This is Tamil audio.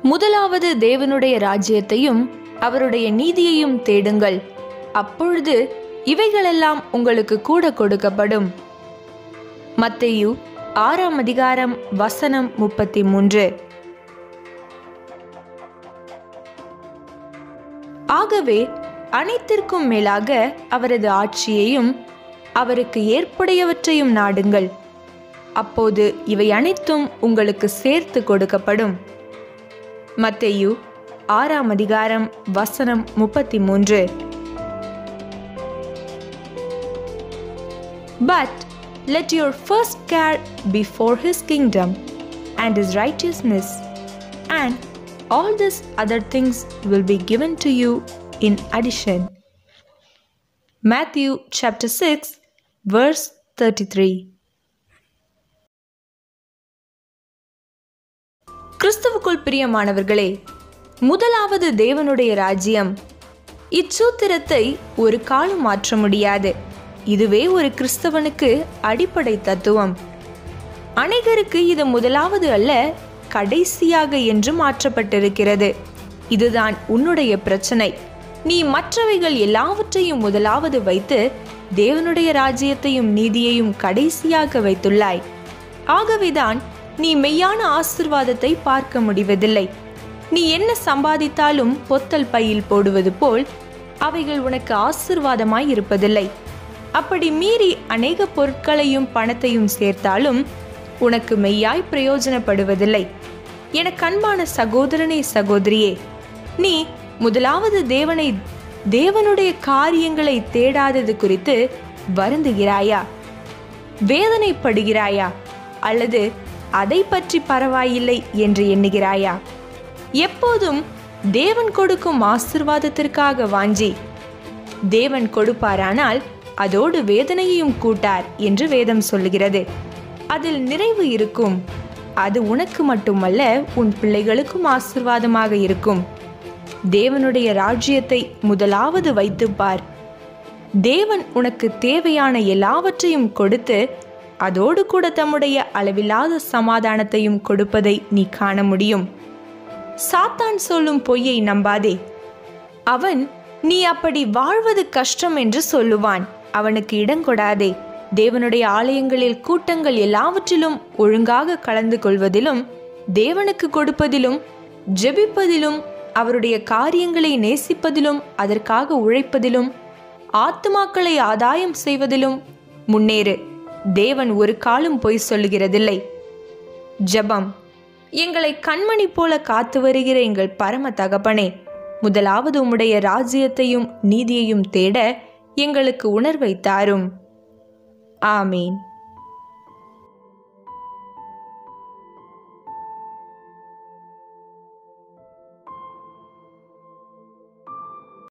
முதலாவது தேவனுடைய ராஜ்யத்தையும் அவருடைய நீதியையும் தேடுங்கள் அப்பொழுது இவைகளெல்லாம் உங்களுக்கு கூட கொடுக்கப்படும் மத்தேயு ஆறாம் அதிகாரம் வசனம் முப்பத்தி மூன்று ஆகவே அனைத்திற்கும் மேலாக அவரது ஆட்சியையும் அவருக்கு ஏற்புடையவற்றையும் நாடுங்கள் அப்போது இவை அனைத்தும் உங்களுக்கு சேர்த்து கொடுக்கப்படும் மத்தேயு ஆறாம் அதிகாரம் வசனம் முப்பத்தி மூன்று but let your first care before his kingdom and his righteousness and all these other things will be given to you in addition. Matthew chapter 6 verse 33 கிறிஸ்துவுக்குள் பிரியமானவர்களே முதலாவது தேவனுடைய ராஜ்யம் இச்சூத்திரத்தை ஒரு காலம் மாற்ற முடியாது இதுவே ஒரு கிறிஸ்தவனுக்கு அடிப்படை தத்துவம் அநேகருக்கு இது முதலாவது அல்ல கடைசியாக என்று மாற்றப்பட்டிருக்கிறது இதுதான் உன்னுடைய பிரச்சனை நீ மற்றவைகள் எல்லாவற்றையும் முதலாவது வைத்து தேவனுடைய ராஜ்யத்தையும் நீதியையும் கடைசியாக வைத்துள்ளாய் ஆகவேதான் நீ மெய்யான ஆசிர்வாதத்தை பார்க்க முடிவதில்லை நீ என்ன சம்பாதித்தாலும் பொத்தல் பையில் போடுவது போல் அவைகள் உனக்கு ஆசிர்வாதமாய் இருப்பதில்லை அப்படி மீறி அநேக பொருட்களையும் பணத்தையும் சேர்த்தாலும் உனக்கு மெய்யாய் பிரயோஜனப்படுவதில்லை எனக்கு அன்பான சகோதரனே சகோதரியே நீ முதலாவது தேவனை தேவனுடைய காரியங்களை தேடாதது குறித்து வருந்துகிறாயா வேதனைப்படுகிறாயா அல்லது அதை பற்றி பரவாயில்லை என்று எண்ணுகிறாயா எப்போதும் தேவன் கொடுக்கும் ஆசிர்வாதத்திற்காக வாஞ்சி தேவன் கொடுப்பாரானால் அதோடு வேதனையையும் கூட்டார் என்று வேதம் சொல்லுகிறது அதில் நிறைவு இருக்கும் அது உனக்கு மட்டுமல்ல உன் பிள்ளைகளுக்கும் ஆசிர்வாதமாக இருக்கும் தேவனுடைய ராஜ்யத்தை முதலாவது வைத்துப் பார் தேவன் உனக்கு தேவையான எல்லாவற்றையும் கொடுத்து அதோடு கூட தம்முடைய அளவில்லாத சமாதானத்தையும் கொடுப்பதை நீ காண முடியும் சாத்தான் சொல்லும் பொய்யை நம்பாதே அவன் நீ அப்படி வாழ்வது கஷ்டம் என்று சொல்லுவான் அவனுக்கு இடங்கொடாதே தேவனுடைய ஆலயங்களில் கூட்டங்கள் எல்லாவற்றிலும் ஒழுங்காக கலந்து கொள்வதிலும் தேவனுக்கு கொடுப்பதிலும் ஜெபிப்பதிலும் அவருடைய காரியங்களை நேசிப்பதிலும் அதற்காக உழைப்பதிலும் ஆத்துமாக்களை ஆதாயம் செய்வதிலும் முன்னேறு தேவன் ஒரு காலம் பொய் சொல்லுகிறதில்லை ஜெபம் எங்களை கண்மணி போல காத்து வருகிற எங்கள் பரம தகப்பனே முதலாவது உம்முடைய ராஜ்யத்தையும் நீதியையும் தேட எங்களுக்கு உணர்வை தாரும் ஆமீன்